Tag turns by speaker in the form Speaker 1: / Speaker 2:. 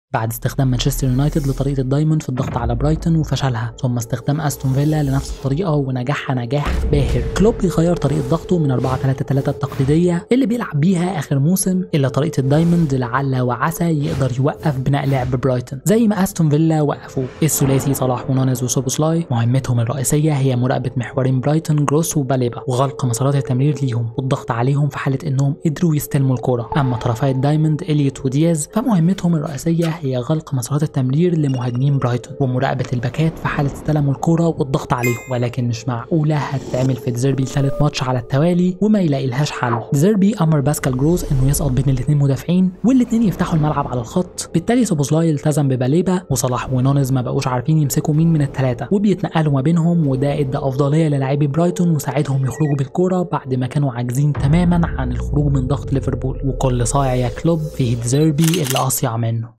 Speaker 1: بعد استخدام مانشستر يونايتد لطريقه الدايموند في الضغط على برايتون وفشلها ثم استخدام استون فيلا لنفس الطريقه ونجاحها نجاح باهر كلوب بيغير طريقه ضغطه من 4 3 3 التقليديه اللي بيلعب بيها اخر موسم الى طريقه الدايموند لعل وعسى يقدر يوقف بناء لعب برايتون زي ما استون فيلا وقفوه الثلاثي صلاح ونونز وسوبوسلاي مهمتهم الرئيسيه هي مراقبه محورين برايتون جروس وباليبا وغلق مسارات التمرير ليهم والضغط عليهم في حاله انهم قدروا يستلموا الكره اما طرفي الدايموند اليوت ودياز فمهمتهم الرئيسيه هي غلق مسارات التمرير لمهاجمين برايتون ومراقبه الباكات في حاله استلموا الكره والضغط عليهم ولكن مش معقوله هتتعمل في ديزيربي ثالث ماتش على التوالي وما يلاقي لهاش حل ديزيربي امر باسكال جروز انه يسقط بين الاثنين مدافعين والاثنين يفتحوا الملعب على الخط بالتالي سوبوزلاي التزم بباليبا وصلاح ونونز ما بقوش عارفين يمسكوا مين من الثلاثه وبيتنقلوا ما بينهم وده ادى افضليه للاعبي برايتون وساعدهم يخرجوا بالكوره بعد ما كانوا عاجزين تماما عن الخروج من ضغط ليفربول وكل صايع يا كلوب فيه ديزيربي اللي اصيع منه